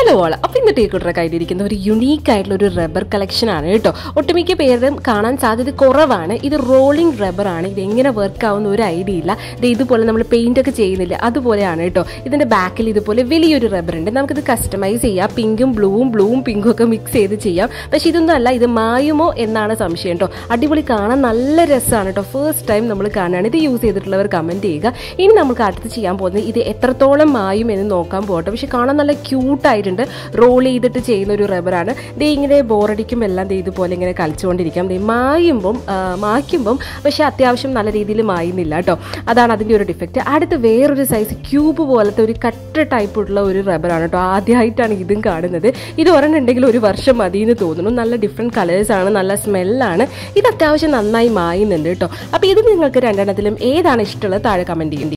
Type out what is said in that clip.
hello ഓള അപ്പോൾ ഇന്ന് ടീക്കുട്ടറെ കയ്യിലിരിക്കുന്ന ഒരു യുണീക്ക് ആയിട്ടുള്ള ഒരു റബ്ബർ കളക്ഷൻ ആണ് കേട്ടോ ഒട്ടുമിക്ക പേരും കാണാൻ സാധ്യത കുറവാണ് ഇത് റോളിംഗ് റബ്ബർ ആണ് ഇത് എങ്ങനെ വർക്ക് ആവുന്ന ഒരു ഐഡിയ ഇല്ല ഇത് ഇതുപോലെ നമ്മൾ പെയിന്റ് ഒക്കെ ചെയ്യുന്നില്ല അതുപോലെയാണ് കേട്ടോ ഇതിന്റെ ബാക്കിൽ ഇതുപോലെ വലിയൊരു റബ്ബർ ഉണ്ട് നമുക്കിത് കസ്റ്റമൈസ് ചെയ്യാം പിങ്കും ബ്ലൂവും ബ്ലൂവും പിങ്കും ഒക്കെ മിക്സ് ചെയ്ത് ചെയ്യാം പക്ഷെ ഇതൊന്നും അല്ല ഇത് മായുമോ എന്നാണ് സംശയം കേട്ടോ അടിപൊളി കാണാൻ നല്ല രസമാണ് കേട്ടോ ഫസ്റ്റ് ടൈം നമ്മൾ കാണുകയാണ് ഇത് യൂസ് ചെയ്തിട്ടുള്ളവർ കമന്റ് ചെയ്യുക ഇനി നമുക്ക് അടുത്ത് ചെയ്യാൻ പോകുന്നത് ഇത് എത്രത്തോളം മായും എന്ന് നോക്കാൻ പോകട്ടെ പക്ഷെ കാണാൻ നല്ല ക്യൂട്ടായിട്ടുണ്ട് റോൾ ചെയ്തിട്ട് ചെയ്യുന്ന ഒരു റബ്ബറാണ് ദേ ഇങ്ങനെ ബോറടിക്കും എല്ലാം ദേ ഇതുപോലെ ഇങ്ങനെ കളിച്ചുകൊണ്ടിരിക്കാം ദേ മായുമ്പം ആ, മായ്ക്കുമ്പം പക്ഷെ അത്യാവശ്യം നല്ല രീതിയിൽ മായുന്നില്ല കേട്ടോ അതാണ് അതിൻ്റെ ഒരു ഡിഫക്റ്റ് അടുത്ത് വേറൊരു സൈസ് ക്യൂബ് പോലത്തെ ഒരു കട്ട ടൈപ്പ് ഉള്ള ഒരു റബ്ബറാണ് കേട്ടോ ആദ്യമായിട്ടാണ് ഇതും കാണുന്നത് ഇത് ഒരെണ്ണം ഉണ്ടെങ്കിൽ ഒരു വർഷം മതി എന്ന് തോന്നുന്നു നല്ല ഡിഫറെൻറ്റ് കളേഴ്സാണ് നല്ല സ്മെല്ലാണ് ഇത് അത്യാവശ്യം നന്നായി മായുന്നുണ്ട് കേട്ടോ അപ്പോൾ ഇത് നിങ്ങൾക്ക് രണ്ടെണ്ണത്തിലും ഏതാണ് ഇഷ്ടമുള്ളത് താഴെ കമൻറ്റ് ചെയ്യേണ്ടി